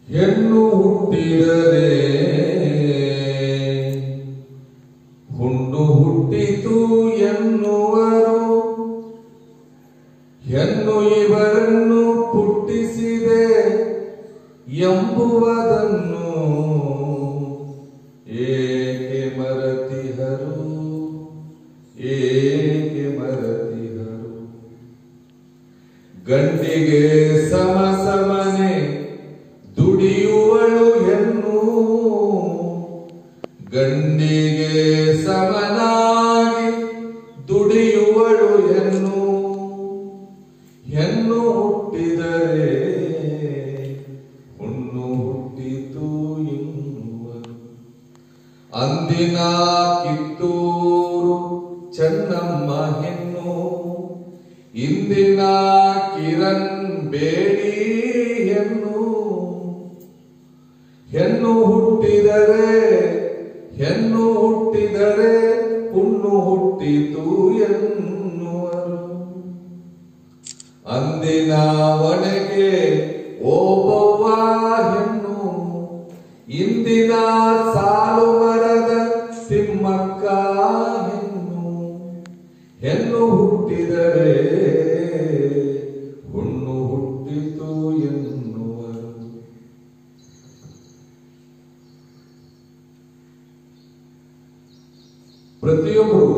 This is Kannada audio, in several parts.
ಹೆಣ್ಣು ಹುಟ್ಟಿದರೆ ಹುಣ್ಣು ಹುಟ್ಟಿತು ಎನ್ನುವರು ಹೆಣ್ಣು ಇವರನ್ನು ಹುಟ್ಟಿಸಿದೆ ಎಂಬುವುದನ್ನು ಏಕೆ ಮರತಿಹರು ಏಕೆ ಮರತಿಹರು ಗಂಡಿಗೆ ಸಮ ಸಮನೆ ದುಡಿಯುವಳು ಹೆಣ್ಣು ಗಂಡಿಗೆ ಸಮನಾಗಿ ದುಡಿಯುವಳು ಹೆಣ್ಣು ಹೆಣ್ಣು ಹುಟ್ಟಿದರೆ ಹುಣ್ಣು ಹುಟ್ಟಿತು ಎನ್ನುವರು ಅಂದಿನ ಕಿತ್ತೂರು ಚೆನ್ನಮ್ಮ ಹೆಣ್ಣು ಇಂದಿನ ಕಿರಣ್ ಬೇಡಿ ಹೆಣ್ಣು ಹೆಣ್ಣು ಹುಟ್ಟಿದರೆ ಹೆಣ್ಣು ಹುಟ್ಟಿದರೆ ಹುಣ್ಣು ಹುಟ್ಟಿತು ಎನ್ನುವರು ಅಂದಿನ ಒಳಗೆ ಓಬವ್ವ ಹೆಣ್ಣು ಇಂದಿನ ಸಾಲು ಮರದ ತಿಮ್ಮಕ್ಕ ಹೆಣ್ಣು ಹೆಣ್ಣು ಹುಟ್ಟಿದರೆ ಹುಣ್ಣು ಹುಟ್ಟಿತು ಎನ್ನುವರು ಪ್ರತಿಯೊಬ್ಬರು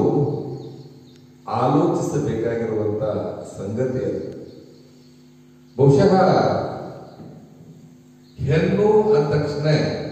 ಆಲೋಚಿಸಬೇಕಾಗಿರುವಂತ ಸಂಗತಿ ಅದು ಬಹುಶಃ ಹೆಣ್ಣು ಅಂದ ತಕ್ಷಣ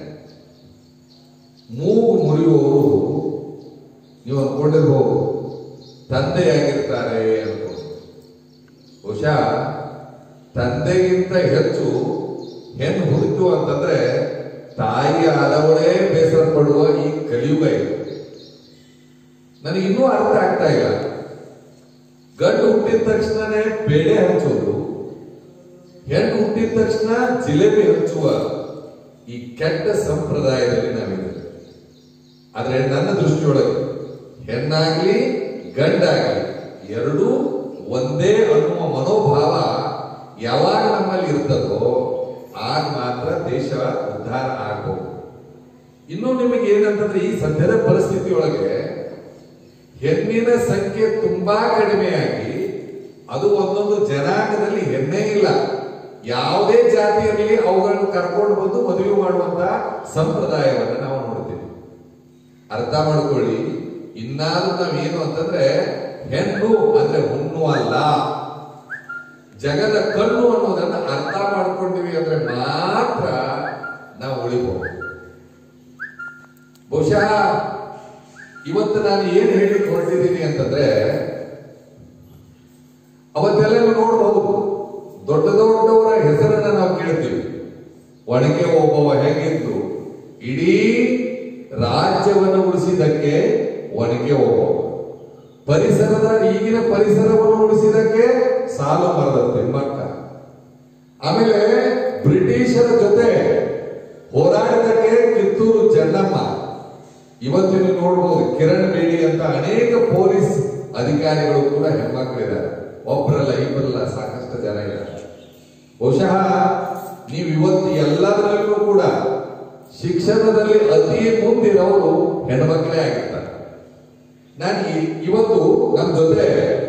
ಮೂಗು ಮುರಿಯುವವರು ನೀವು ಅನ್ಕೊಂಡಿರ್ಬೋದು ತಂದೆಯಾಗಿರ್ತಾರೆ ಅನ್ಕೊಂಡು ಬಹುಶಃ ತಂದೆಗಿಂತ ಹೆಚ್ಚು ಹೆಣ್ಣು ಹುಡುಕು ಅಂತಂದ್ರೆ ತಾಯಿ ಆದವಳೇ ಬೇಸರ ಪಡುವ ಈ ಕಲಿಯುಗ ಇದೆ ನನಗೆ ಇನ್ನೂ ಅರ್ಥ ಆಗ್ತಾ ಇಲ್ಲ ಗಂಡು ಹುಟ್ಟಿದ ತಕ್ಷಣನೇ ಬೇಳೆ ಹಂಚೋದು ಹೆಣ್ಣು ಹುಟ್ಟಿದ ತಕ್ಷಣ ಜಿಲೇಬಿ ಹಂಚುವ ಈ ಕೆಟ್ಟ ಸಂಪ್ರದಾಯದಲ್ಲಿ ನಾವಿದ್ದೇವೆ ಆದ್ರೆ ನನ್ನ ದೃಷ್ಟಿಯೊಳಗೆ ಹೆಣ್ಣಾಗ್ಲಿ ಗಂಡಾಗ್ಲಿ ಎರಡೂ ಒಂದೇ ಅನ್ನುವ ಮನೋಭಾವ ಯಾವಾಗ ನಮ್ಮಲ್ಲಿ ಇರ್ತದೋ ಆಗ ಮಾತ್ರ ದೇಶ ಉದ್ಧಾರ ಆಗಬಹುದು ಇನ್ನು ನಿಮಗೆ ಏನಂತಂದ್ರೆ ಈ ಸದ್ಯದ ಪರಿಸ್ಥಿತಿಯೊಳಗೆ ಹೆಣ್ಣಿನ ಸಂಖ್ಯೆ ತುಂಬಾ ಕಡಿಮೆಯಾಗಿ ಅದು ಒಂದೊಂದು ಜನಾಂಗದಲ್ಲಿ ಹೆಣ್ಣೇ ಇಲ್ಲ ಯಾವುದೇ ಜಾತಿ ಇರಲಿ ಅವುಗಳನ್ನು ಕರ್ಕೊಂಡು ಬಂದು ಮದುವೆ ಮಾಡುವಂತ ಸಂಪ್ರದಾಯವನ್ನು ನಾವು ನೋಡ್ತೀವಿ ಅರ್ಥ ಮಾಡ್ಕೊಳ್ಳಿ ಇನ್ನಾದ್ರೂ ನಾವೇನು ಅಂತಂದ್ರೆ ಹೆಣ್ಣು ಅಂದ್ರೆ ಹುಣ್ಣು ಅಲ್ಲ ಜಗದ ಕಣ್ಣು ಅನ್ನೋದನ್ನ ಅರ್ಥ ಮಾಡ್ಕೊಂಡಿವಿ ಅಂದ್ರೆ ಮಾತ್ರ ನಾವು ಉಳಿಬಹುದು ಬಹುಶಃ ಇವತ್ತು ನಾನು ಏನು ಹೇಳಿ ಹೊರಟಿದ್ದೀನಿ ಅಂತಂದ್ರೆ ಅವತ್ತೆಲ್ಲ ನೀವು ನೋಡಬಹುದು ದೊಡ್ಡ ದೊಡ್ಡವರ ಹೆಸರನ್ನ ನಾವು ಕೇಳ್ತೀವಿ ಒಣಗೆ ಒಬ್ಬವ ಹೇಗಿತ್ತು ಇಡೀ ರಾಜ್ಯವನ್ನು ಉಳಿಸಿದ್ದಕ್ಕೆ ಒಣಗೆ ಒಬ್ಬವ ಪರಿಸರದ ಈಗಿನ ಪರಿಸರವನ್ನು ಉಳಿಸಿದ್ದಕ್ಕೆ ಸಾಲು ಮರದ ತಿಮ್ಮಕ್ಕ ಆಮೇಲೆ ಬ್ರಿಟಿಷರ ಜೊತೆ ಹೋರಾಟಕ್ಕೆ ಕಿತ್ತೂರು ಚೆನ್ನಮ್ಮ ಇವತ್ತು ನೀವು ನೋಡಬಹುದು ಕಿರಣ್ ಬೇಡಿ ಅಂತ ಅನೇಕ ಪೊಲೀಸ್ ಅಧಿಕಾರಿಗಳು ಕೂಡ ಹೆಣ್ಮಕ್ಳಿದ್ದಾರೆ ಒಬ್ಬರಲ್ಲ ಇಬ್ಬರಲ್ಲ ಸಾಕಷ್ಟು ಜನ ಇದ್ದಾರೆ ಬಹುಶಃ ನೀವು ಇವತ್ತು ಎಲ್ಲದರಲ್ಲೂ ಕೂಡ ಶಿಕ್ಷಣದಲ್ಲಿ ಅತಿ ಮುಂದಿರೋರು ಹೆಣ್ಮಕ್ಳೇ ಆಗಿರ್ತಾರೆ ನಾನು ಈ- ಇವತ್ತು ನಮ್ಮ ಜೊತೆ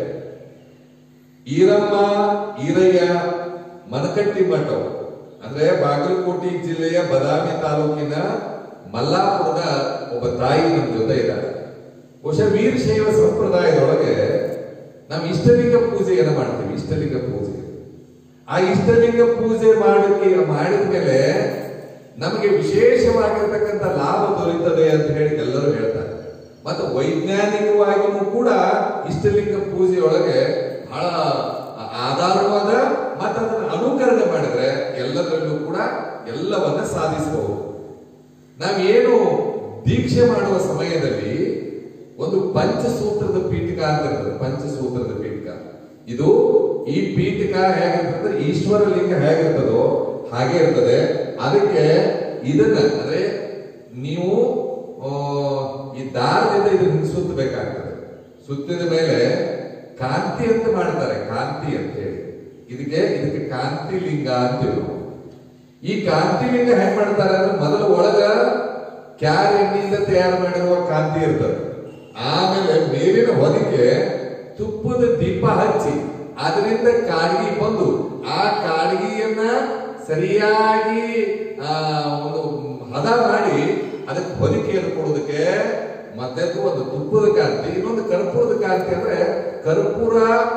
ಈರಮ್ಮ ಈರಯ್ಯ ಮನಕಟ್ಟಿ ಮಠವು ಅಂದ್ರೆ ಬಾಗಲಕೋಟೆ ಜಿಲ್ಲೆಯ ಬದಾಮಿ ತಾಲೂಕಿನ ಮಲ್ಲಾಪುರದ ಒಬ್ಬ ತಾಯಿ ನಮ್ಮ ಜೊತೆ ಇದ್ದಾರೆ ಬಹುಶಃ ವೀರಶೈವ ಸಂಪ್ರದಾಯದೊಳಗೆ ನಾವು ಇಷ್ಟಲಿಂಗ ಪೂಜೆಯನ್ನು ಮಾಡ್ತೀವಿ ಇಷ್ಟಲಿಂಗ ಪೂಜೆ ಆ ಇಷ್ಟಲಿಂಗ ಪೂಜೆ ಮಾಡಕ್ಕೆ ಮಾಡಿದ ಮೇಲೆ ನಮಗೆ ವಿಶೇಷವಾಗಿರ್ತಕ್ಕಂಥ ಲಾಭ ದೊರೆಯುತ್ತದೆ ಅಂತ ಹೇಳಿ ಎಲ್ಲರೂ ಹೇಳ್ತಾರೆ ಮತ್ತು ವೈಜ್ಞಾನಿಕವಾಗಿಯೂ ಕೂಡ ಇಷ್ಟಲಿಂಗ ಪೂಜೆಯೊಳಗೆ ಬಹಳ ಆಧಾರವಾದ ಮತ್ತು ಅದನ್ನು ಅನುಕರಣೆ ಮಾಡಿದ್ರೆ ಎಲ್ಲದರಲ್ಲೂ ಕೂಡ ಎಲ್ಲವನ್ನ ಸಾಧಿಸಬಹುದು ನಾವೇನು ದೀಕ್ಷೆ ಮಾಡುವ ಸಮಯದಲ್ಲಿ ಒಂದು ಪಂಚಸೂತ್ರದ ಪೀಠಿಕ ಅಂತ ಇರ್ತದೆ ಪಂಚಸೂತ್ರದ ಪೀಠಿಕ ಇದು ಈ ಪೀಠಿಕ ಹೇಗಿರ್ತದೆ ಈಶ್ವರ ಲಿಂಗ ಹೇಗಿರ್ತದೋ ಹಾಗೆ ಇರ್ತದೆ ಅದಕ್ಕೆ ಇದನ್ನ ಅಂದ್ರೆ ನೀವು ಆ, ಈ ದಾರದಿಂದ ಇದನ್ನ ಸುತ್ತಬೇಕಾಗ್ತದೆ ಸುತ್ತಿದ ಮೇಲೆ ಕಾಂತಿ ಅಂತ ಮಾಡ್ತಾರೆ ಕಾಂತಿ ಅಂತ ಹೇಳಿ ಇದಕ್ಕೆ ಇದಕ್ಕೆ ಕಾಂತಿ ಲಿಂಗ ಅಂತೀವಿ ನಾವು ಈ ಕಾಂತಿಲಿಂಗ ಹೆಂಗ್ ಮಾಡ್ತಾರೆ ಅಂದ್ರೆ ಮೊದಲು ಒಳಗ ಕ್ಯಾರ್ ಎಣ್ಣೆಯಿಂದ ತಯಾರು ಮಾಡಿರುವ ಕಾಂತಿ ಇರ್ತದೆ ಆಮೇಲೆ ಮೇಲಿನ ಹೊದಿಕೆ ತುಪ್ಪದ ದೀಪ ಹಚ್ಚಿ ಅದರಿಂದ ಕಾಡಿಗೆ ಬಂದು ಆ ಕಾಡಿಗೆಯನ್ನ ಸರಿಯಾಗಿ ಆ ಒಂದು ಹದ ಮಾಡಿ ಅದಕ್ಕೆ ಹೊದಿಕೆಯನ್ನು ಕೊಡೋದಕ್ಕೆ ಮದ್ದದ್ದು ಒಂದು ತುಪ್ಪದ ಕಾಂತಿ ಇನ್ನೊಂದು ಕರ್ಪೂರದ ಕಾಂತಿ ಅಂದ್ರೆ ಕರ್ಪೂರ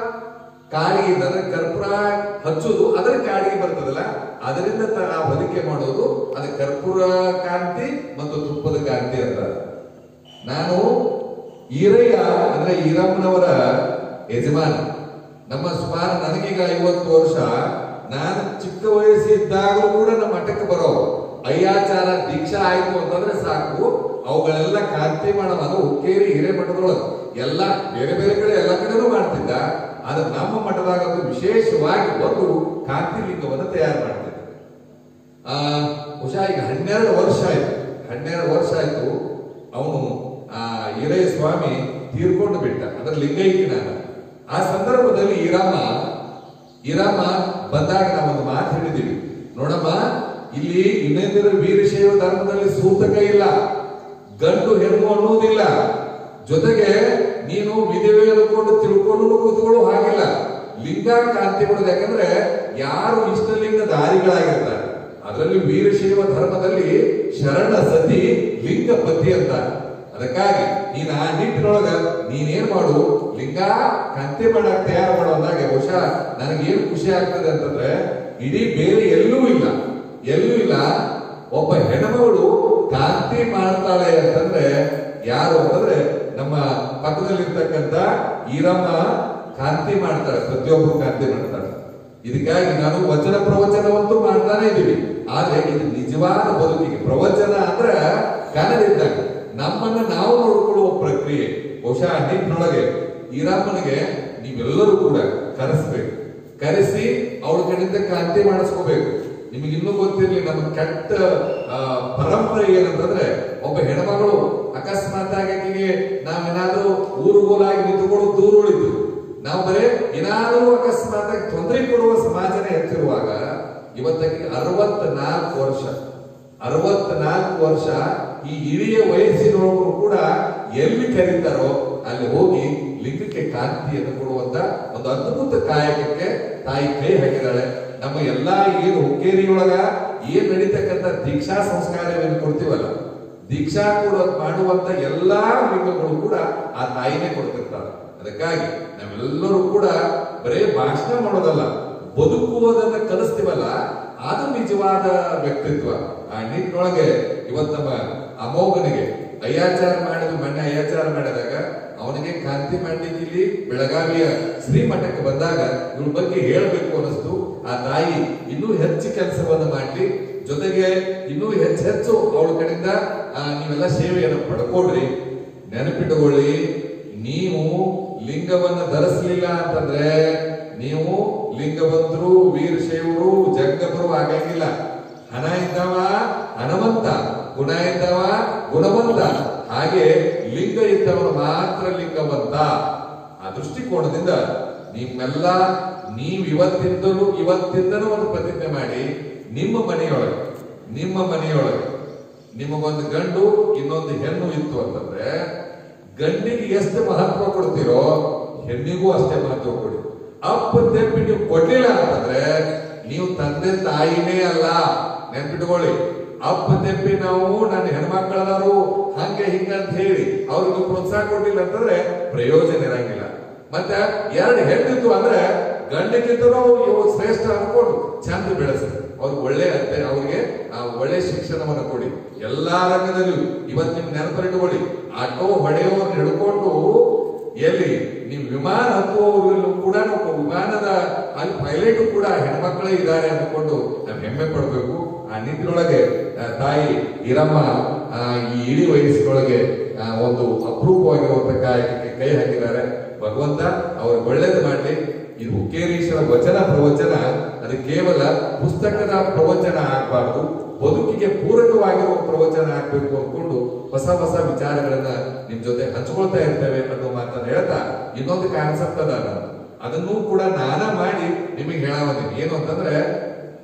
ಕಾಡಿಗೆ ಅಂದ್ರೆ ಕರ್ಪೂರ ಹಚ್ಚುದು ಅದರ ಕಾಡಿಗೆ ಬರ್ತದಲ್ಲ ಅದರಿಂದ ತ- ಆ ಹೊದಿಕೆ ಮಾಡೋದು ಅದು ಕರ್ಪೂರ ಕಾಂತಿ ಮತ್ತು ತುಪ್ಪದ ಕಾಂತಿ ಅಂತ ನಾನು ಈರಯ್ಯ ಅಂದ್ರೆ ಈರಮ್ಮನವರ ಯಜಮಾನ ನಮ್ಮ ಸುಮಾರು ನನಗೀಗ ಐವತ್ತು ವರ್ಷ ನಾನು ಚಿಕ್ಕ ವಯಸ್ಸಿದ್ದಾಗಲೂ ಕೂಡ ನಮ್ಮ ಮಠಕ್ಕೆ ಬರೋ ಅಯ್ಯಾಚಾರ ದೀಕ್ಷಾ ಆಯ್ತು ಅಂತಂದ್ರೆ ಸಾಕು ಅವುಗಳೆಲ್ಲ ಕಾಂತಿ ಮಾಡೋ ಅದು ಹುಕ್ಕೇರಿ ಹಿರೇಮಠದೊಳಗೆ ಎಲ್ಲ ಬೇರೆ ಬೇರೆ ಕಡೆ ಎಲ್ಲ ಕಡೆನೂ ಮಾಡ್ತಿದ್ದ ಆದ್ರೆ ನಮ್ಮ ಮಠದಾಗಂತೂ ವಿಶೇಷವಾಗಿ ಒಂದು ಕಾಂತಿ ಲಿಂಗವನ್ನು ತಯಾರು ಮಾಡ್ತಿದ್ದ ಆ ಬಹುಶಃ ಈಗ ಹನ್ನೆರಡು ವರ್ಷ ಆಯ್ತು ಹನ್ನೆರಡು ವರ್ಷ ಆಯ್ತು ಅವನು ಆ ಈರಯ್ಯ ಸ್ವಾಮಿ ತೀರ್ಕೊಂಡು ಬಿಟ್ಟ ಅಂದ್ರೆ ಲಿಂಗೈಕ್ಯ ನಾನು ಆ ಸಂದರ್ಭದಲ್ಲಿ ಈರಮ್ಮ ಈರಮ್ಮ ಬಂದಾಗ ನಾವೊಂದು ಮಾತು ಹೇಳಿದೀವಿ ನೋಡಮ್ಮ ಇಲ್ಲಿ ಇನ್ನೊಂದಿರ ವೀರಶೈವ ಧರ್ಮದಲ್ಲಿ ಸೂತಕ ಇಲ್ಲ ಗಂಡು ಹೆಣ್ಣು ಅನ್ನುವುದಿಲ್ಲ ಜೊತೆಗೆ ನೀನು ವಿಧವೆ ಅನ್ಕೊಂಡು ತಿಳ್ಕೊಂಡು ಕೂತ್ಕೊಳ್ಳೋ ಹಾಗಿಲ್ಲ ಲಿಂಗ ಕಾಂತಿ ಬಿಡೋದು ಯಾಕಂದ್ರೆ ಯಾರು ಇಷ್ಟಲಿಂಗ ದಾರಿಗಳಾಗಿರ್ತಾರೆ ಅದರಲ್ಲಿ ವೀರಶೈವ ಧರ್ಮದಲ್ಲಿ ಶರಣ ಸತಿ ಲಿಂಗ ಪತಿ ಅಂತ ಅದಕ್ಕಾಗಿ ನೀನ್ ಆ ನಿಟ್ಟಿನೊಳಗ ನೀನೇನ್ ಮಾಡು ಲಿಂಗ ಕಂತೆ ಮಾಡಕ್ ತಯಾರು ಮಾಡೋ ಅಂದಾಗ ಬಹುಶಃ ನನಗೇನು ಖುಷಿ ಆಗ್ತದೆ ಅಂತಂದ್ರೆ ಇಡೀ ಬೇರೆ ಎಲ್ಲೂ ಇಲ್ಲ ಎಲ್ಲೂ ಇಲ್ಲ ಒಬ್ಬ ಹೆಣ್ಮಗಳು ಕಾಂತಿ ಮಾಡ್ತಾಳೆ ಅಂತಂದ್ರೆ ಯಾರು ಅಂತಂದ್ರೆ ನಮ್ಮ ಪಕ್ಕದಲ್ಲಿರ್ತಕ್ಕಂಥ ಈರಮ್ಮ ಕಾಂತಿ ಮಾಡ್ತಾಳೆ ಪ್ರತಿಯೊಬ್ಬರು ಕಾಂತಿ ಮಾಡ್ತಾಳೆ ಇದಕ್ಕಾಗಿ ನಾನು ವಚನ ಪ್ರವಚನವಂತೂ ಮಾಡ್ತಾನೆ ಇದೀವಿ ಆದ್ರೆ ಇದು ನಿಜವಾದ ಬದುಕಿಗೆ ಪ್ರವಚನ ಅಂದ್ರೆ ಕನ್ನಡಿದ್ದಾಗ ನಮ್ಮನ್ನ ನಾವು ನೋಡ್ಕೊಳ್ಳುವ ಪ್ರಕ್ರಿಯೆ ಬಹುಶಃ ಆ ನಿಟ್ಟಿನೊಳಗೆ ಈರಮ್ಮನಿಗೆ ನೀವೆಲ್ಲರೂ ಕೂಡ ಕರೆಸ್ಬೇಕು ಕರೆಸಿ ಅವಳ ಕಡೆಯಿಂದ ಕಾಂತಿ ಮಾಡಿಸ್ಕೋಬೇಕು ನಿಮಗೆ ಇನ್ನೂ ಗೊತ್ತಿರ್ಲಿ ನಮ್ಮ ಕೆಟ್ಟ ಆ, ಪರಂಪರೆ ಏನಂತಂದ್ರೆ ಒಬ್ಬ ಹೆಣ್ಮಗಳು ಅಕಸ್ಮಾತ್ ಆಗಿ ಆಕೆಗೆ ನಾವೇನಾದ್ರೂ ಊರುಗೋಲಾಗಿ ನಿಂತುಕೊಂಡು ದೂರ ಉಳಿತು ನಾವು ಬರೇ ಏನಾದರೂ ಅಕಸ್ಮಾತ್ ಆಗಿ ತೊಂದರೆ ಕೊಡುವ ಸಮಾಜನೇ ಹೆಚ್ಚಿರುವಾಗ ಇವತ್ತಿಗೆ ಅರವತ್ನಾಲ್ಕು ವರ್ಷ ಅರವತ್ನಾಲ್ಕು ವರ್ಷ ಈ ಹಿರಿಯ ವಯಸ್ಸಿನೊಳಗೂ ಕೂಡ ಎಲ್ಲಿ ಕರೀತಾರೋ ಅಲ್ಲಿ ಹೋಗಿ ಲಿಂಗಕ್ಕೆ ಕಾಂತಿಯನ್ನು ಕೊಡುವಂತ ಒಂದು ಅದ್ಭುತ ಕಾಯಕಕ್ಕೆ ತಾಯಿ ಕೈ ಹಾಕಿದಾಳೆ ನಮ್ಮ ಎಲ್ಲಾ ಏನು ಹುಕ್ಕೇರಿಯೊಳಗ ಏನ್ ನಡೀತಕ್ಕಂಥ ದೀಕ್ಷಾ ಸಂಸ್ಕಾರವನ್ನು ಕೊಡ್ತೀವಲ್ಲ ದೀಕ್ಷಾ ಕೊಡ ಮಾಡುವಂತ ಎಲ್ಲಾ ಲಿಂಗಗಳು ಕೂಡ ಆ ತಾಯಿನೇ ಕೊಡ್ತಿರ್ತಾರೆ ಅದಕ್ಕಾಗಿ ನಾವೆಲ್ಲರೂ ಕೂಡ ಬರೇ ಭಾಷಣ ಮಾಡೋದಲ್ಲ ಬದುಕುವುದನ್ನ ಕಲಿಸ್ತೀವಲ್ಲ ಅದು ನಿಜವಾದ ವ್ಯಕ್ತಿತ್ವ ಆ ನಿಟ್ಟಿನೊಳಗೆ ಇವತ್ತು ನಮ್ಮ ಅಮೋಘನಿಗೆ ಅಯ್ಯಾಚಾರ ಮಾಡಿದ ಮೊನ್ನೆ ಅಯ್ಯಾಚಾರ ಮಾಡಿದಾಗ ಅವನಿಗೆ ಕಾಂತಿ ಮಾಡ್ಲಿಕ್ಕೆ ಇಲ್ಲಿ ಬೆಳಗಾವಿಯ ಶ್ರೀಮಠಕ್ಕೆ ಬಂದಾಗ ಇವ್ರ ಬಗ್ಗೆ ಹೇಳಬೇಕು ಅನಿಸ್ತು ಆ ತಾಯಿ ಇನ್ನೂ ಹೆಚ್ಚು ಕೆಲಸವನ್ನು ಮಾಡ್ಲಿ ಜೊತೆಗೆ ಇನ್ನೂ ಹೆಚ್ಚು ಹೆಚ್ಚು ಅವಳ ಕಡೆಯಿಂದ ಆ, ನೀವೆಲ್ಲ ಸೇವೆಯನ್ನು ಪಡ್ಕೊಡ್ರಿ ನೆನಪಿಟ್ಟುಕೊಳ್ಳಿ ನೀವು ಲಿಂಗವನ್ನ ಧರಿಸಲಿಲ್ಲ ಅಂತಂದ್ರೆ ನೀವು ಲಿಂಗವಂತರು ವೀರಶೈವರು ಜಂಗಮರು ಆಗಂಗಿಲ್ಲ ಹಣ ಇದ್ದವ ಹಣವಂತ ಗುಣ ಇದ್ದವ ಗುಣವಂತ ಹಾಗೆ ಲಿಂಗ ಇದ್ದವನು ಮಾತ್ರ ಲಿಂಗವಂತ ಆ ದೃಷ್ಟಿಕೋನದಿಂದ ನಿಮ್ಮೆಲ್ಲ ನೀವ್ ಇವತ್ತಿಂದಲೂ ಇವತ್ತಿಂದನೂ ಒಂದು ಪ್ರತಿಜ್ಞೆ ಮಾಡಿ ನಿಮ್ಮ ಮನೆಯೊಳಗೆ ನಿಮ್ಮ ಮನೆಯೊಳಗೆ ನಿಮಗೊಂದು ಗಂಡು ಇನ್ನೊಂದು ಹೆಣ್ಣು ಇತ್ತು ಅಂತಂದ್ರೆ ಗಂಡಿಗೆ ಎಷ್ಟು ಮಹತ್ವ ಕೊಡ್ತೀರೋ ಹೆಣ್ಣಿಗೂ ಅಷ್ಟೇ ಮಹತ್ವ ಕೊಡಿ ಅಪ್ಪ ತೆಪ್ಪಿ ನೀವು ಕೊಡ್ಲಿಲ್ಲ ಅಂತಂದ್ರೆ ನೀವು ತಂದೆ ತಾಯಿನೇ ಅಲ್ಲ ನೆನ್ಪಿಟ್ಕೊಳ್ಳಿ ಅಪ್ಪ ತೆಪ್ಪಿ ನಾವು ನನ್ನ ಹೆಣ್ಮಕ್ಳದವರು ಹಂಗೆ ಹಿಂಗ ಅಂತ ಹೇಳಿ ಅವ್ರಿಗೆ ಪ್ರೋತ್ಸಾಹ ಕೊಡ್ಲಿಲ್ಲ ಅಂತಂದ್ರೆ ಪ್ರಯೋಜನ ಇರಂಗಿಲ್ಲ ಮತ್ತೆ ಎರಡು ಹೆಣ್ಣಿತ್ತು ಅಂದ್ರೆ ಗಂಡಕ್ಕಿಂತಲೂ ಇವು ಶ್ರೇಷ್ಠ ಅನ್ಕೊಂಡು ಚಂದ ಬೆಳೆಸಿ ಅವ್ರಿಗೆ ಒಳ್ಳೆ ಅತ್ತೆ ಅವ್ರಿಗೆ ಆ ಒಳ್ಳೆ ಶಿಕ್ಷಣವನ್ನು ಕೊಡಿ ಎಲ್ಲಾ ರಂಗದಲ್ಲೂ ಇವತ್ತು ನಿಮ್ ನೆನಪರಿಟ್ಕೊಳ್ಳಿ ಆಟೋ ಹೊಡೆಯೋರ್ನ ಹಿಡ್ಕೊಂಡು ಎಲ್ಲಿ ನೀವು ವಿಮಾನ ಹತ್ತುವವರೆಲ್ಲೂ ಕೂಡ ನಾವು ವಿಮಾನದ ಅಲ್ಲಿ ಪೈಲಟ್ ಕೂಡ ಹೆಣ್ಮಕ್ಳೇ ಇದ್ದಾರೆ ಅಂದ್ಕೊಂಡು ನಾವು ಹೆಮ್ಮೆ ಪಡ್ಬೇಕು ಆ ನಿಟ್ಟಿನೊಳಗೆ ಆ, ತಾಯಿ ಈರಮ್ಮ ಆ, ಈ ಇಡೀ ವಯಸ್ಸಿನೊಳಗೆ ಆ, ಒಂದು ಅಪರೂಪವಾಗಿರುವಂತ ಕಾಯಕಕ್ಕೆ ಕೈ ಹಾಕಿದ್ದಾರೆ ಭಗವಂತ ಅವ್ರಿಗೆ ಒಳ್ಳೇದು ಮಾಡಲಿ ಇದು ಹುಕ್ಕೇರೀಶ್ವರ ವಚನ ಪ್ರವಚನ ಅದು ಕೇವಲ ಪುಸ್ತಕದ ಪ್ರವಚನ ಆಗಬಾರ್ದು ಬದುಕಿಗೆ ಪೂರಕವಾಗಿರುವ ಪ್ರವಚನ ಆಗ್ಬೇಕು ಅನ್ಕೊಂಡು ಹೊಸ ಹೊಸ ವಿಚಾರಗಳನ್ನ ನಿಮ್ ಜೊತೆ ಹಂಚ್ಕೊಳ್ತಾ ಇರ್ತೇವೆ ಅನ್ನೋ ಮಾತನ್ನ ಹೇಳ್ತಾ ಇನ್ನೊಂದು ಕಾನ್ಸೆಪ್ಟ್ ಅದ ನಾನು ಅದನ್ನೂ ಕೂಡ ನಾನ ಮಾಡಿ ನಿಮಗೆ ಹೇಳಾವದೀನಿ ಏನು ಅಂತಂದ್ರೆ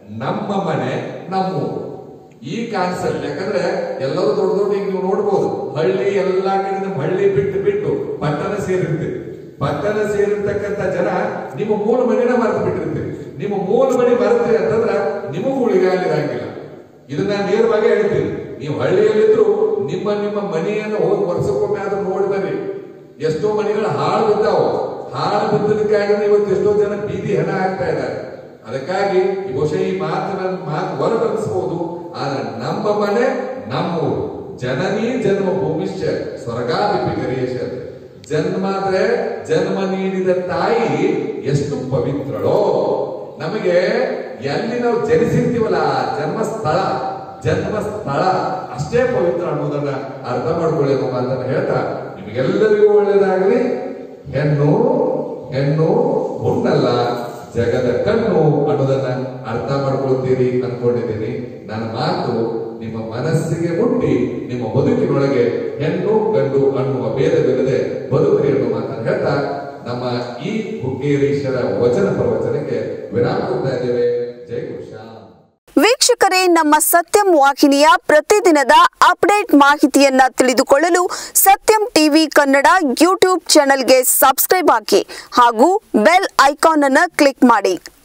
ನಮ್ಮ ಮನೆ ನಮ್ಮೂರು ಈ ಕಾನ್ಸೆಪ್ಟ್ ಯಾಕಂದ್ರೆ ಎಲ್ಲರೂ ದೊಡ್ಡ ದೊಡ್ಡ ಈಗ ನೀವು ನೋಡ್ಬೋದು ಹಳ್ಳಿ ಎಲ್ಲಾ ಕಡೆ ಹಳ್ಳಿ ಬಿಟ್ಟು ಬಿಟ್ಟು ಪಟ್ಟಣ ಸೇರಿರ್ತೀವಿ ಪಟ್ಟಣ ಸೇರಿರ್ತಕ್ಕಂಥ ಜನ ನಿಮ್ಮ ಮೂಲ ಮನೆನ ಮರೆತು ಬಿಟ್ಟಿರ್ತೀರಿ ನಿಮ್ಮ ಮೂಲ ಮನೆ ಮರೆತ್ರಿ ಅಂತಂದ್ರ ನಿಮಗೂ ಉಳಿಗಾಲಿರಂಗಿಲ್ಲ ಇದನ್ನ ನೇರವಾಗಿ ಹೇಳ್ತೀನಿ ನೀವು ಹಳ್ಳಿಯಲ್ಲಿದ್ರು ನಿಮ್ಮ ನಿಮ್ಮ ಮನೆಯನ್ನು ಹೋಗಿ ವರ್ಷಕ್ಕೊಮ್ಮೆ ಆದ್ರೂ ನೋಡಿ ಬರ್ರಿ ಎಷ್ಟೋ ಮನೆಗಳು ಹಾಳು ಬಿದ್ದಾವು ಹಾಳು ಬಿದ್ದದಕ್ಕಾಗಿ ಇವತ್ತು ಎಷ್ಟೋ ಜನ ಬೀದಿ ಹೆಣ ಆಗ್ತಾ ಇದ್ದಾರೆ ಅದಕ್ಕಾಗಿ ಈ ಬಹುಶಃ ಈ ಮಾತನ್ನ ಮಾತು ಹೊರಗಣಿಸಬಹುದು ಆದ್ರೆ ನಮ್ಮ ಮನೆ ನಮ್ಮೂರು ಜನನೀ ಜನ್ಮ ಭೂಮಿಶ್ಚ ಸ್ವರ್ಗಾದಿಪಿ ಗರೀಶ ಜನ್ಮ ಅಂದ್ರೆ ಜನ್ಮ ನೀಡಿದ ತಾಯಿ ಎಷ್ಟು ಪವಿತ್ರಳೋ ನಮಗೆ ಎಲ್ಲಿ ನಾವು ಜನಿಸಿರ್ತೀವಲ್ಲ ಆ ಜನ್ಮ ಸ್ಥಳ ಜನ್ಮ ಸ್ಥಳ ಅಷ್ಟೇ ಪವಿತ್ರ ಅನ್ನೋದನ್ನ ಅರ್ಥ ಮಾಡ್ಕೊಳ್ಳಿ ಅನ್ನೋ ಮಾತನ್ನ ಹೇಳ್ತಾ ನಿಮಗೆಲ್ಲರಿಗೂ ಒಳ್ಳೇದಾಗಲಿ ಹೆಣ್ಣು ಹೆಣ್ಣು ಹುಣ್ಣಲ್ಲ ಜಗದ ಕಣ್ಣು ಅನ್ನೋದನ್ನ ಅರ್ಥ ಮಾಡ್ಕೊಳ್ತೀರಿ ಅನ್ಕೊಂಡಿದ್ದೀನಿ ನನ್ನ ಮಾತು ನಿಮ್ಮ ಮನಸ್ಸಿಗೆ ಮುಟ್ಟಿ ನಿಮ್ಮ ಬದುಕಿನೊಳಗೆ ಹೆಣ್ಣು ಗಂಡು ಅನ್ನುವ ಭೇದವಿಲ್ಲದೆ ಬದುಕಿ ಅನ್ನುವ ಮಾತನ್ನು ಹೇಳ್ತಾ ನಮ್ಮ ಈ ಹುಕ್ಕೇರೀಶ್ವರ ವಚನ ಪ್ರವಚನಕ್ಕೆ ವಿರಾಮ ಕೊಡ್ತಾ ಇದ್ದೇವೆ ಜೈ ಗುರುಶ್ಯಾಮ್ ವೀಕ್ಷಕರೇ ನಮ್ಮ ಸತ್ಯಂ ವಾಹಿನಿಯ ಪ್ರತಿದಿನದ ಅಪ್ಡೇಟ್ ಮಾಹಿತಿಯನ್ನ ತಿಳಿದುಕೊಳ್ಳಲು ಸತ್ಯಂ ಟಿವಿ ಕನ್ನಡ ಯೂಟ್ಯೂಬ್ ಚಾನೆಲ್ಗೆ ಸಬ್ಸ್ಕ್ರೈಬ್ ಹಾಕಿ ಹಾಗೂ ಬೆಲ್ ಐಕಾನ್ ಅನ್ನು ಕ್ಲಿಕ್ ಮಾಡಿ